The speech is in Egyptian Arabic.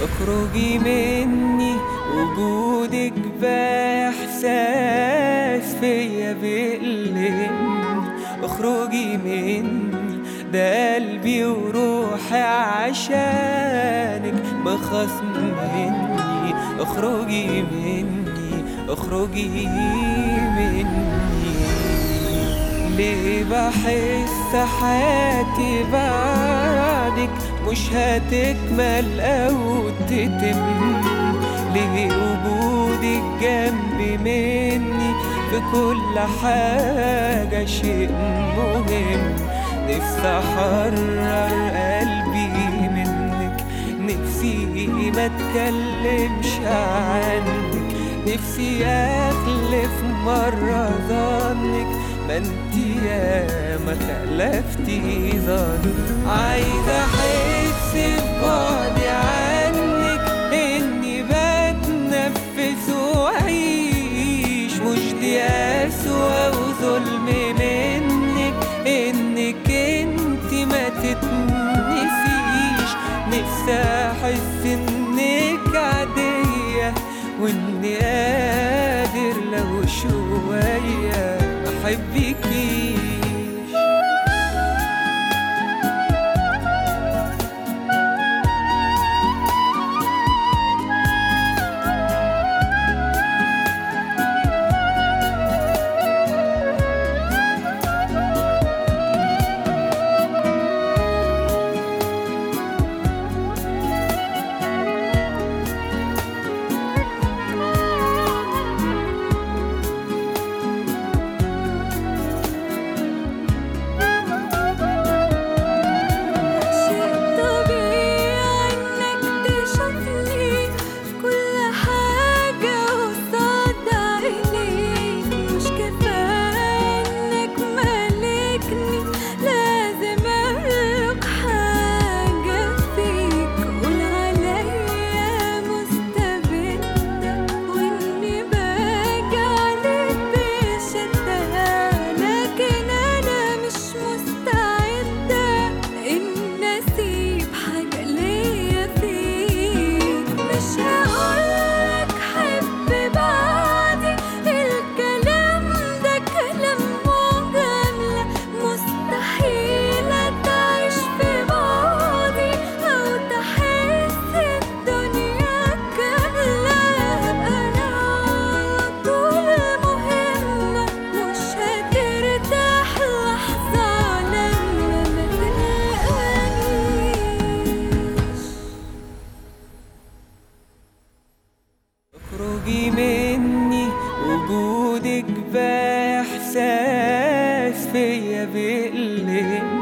اخرجي مني وجودك بإحساس فيا بيقلقني اخرجي مني ده قلبي وروحي عشانك بخصم مني اخرجي مني اخرجي مني ليه بحس حياتي بعدك مش هتكمل او تتم ليه وجودك جنبي مني في كل حاجة شيء مهم نفسي احرر قلبي منك نفسي ما اتكلمش عنك نفسي اخلف مرة ظنك ما انت يا ما خلفتي ظن عايز احس ببعدي عنك اني بتنفس واعيش مش دي اسوأ وظلم منك انك انت ما تتنسيش نفسي احس انك عادية واني قادر لو شوية ما احبكيش شيء طبيعي انك تشوفني في كل حاجة قصاد عينيك مش كفاية انك مالكني لازم املك حاجة فيك قول عليا مستبدة واني باجي عليك بشدة لكن انا مش مستعدة ان اسيب حاجة ليا فيك مش هقولك حب بعدي الكلام ده كلام مجاملة مستحيل تعيش في بعضي او تحس الدنيا كاملة انا على طول مهمة مش هترتاح لحظة لما ما تلقانيش اخرجي مني وجودك بإحساس فيا بيقلقني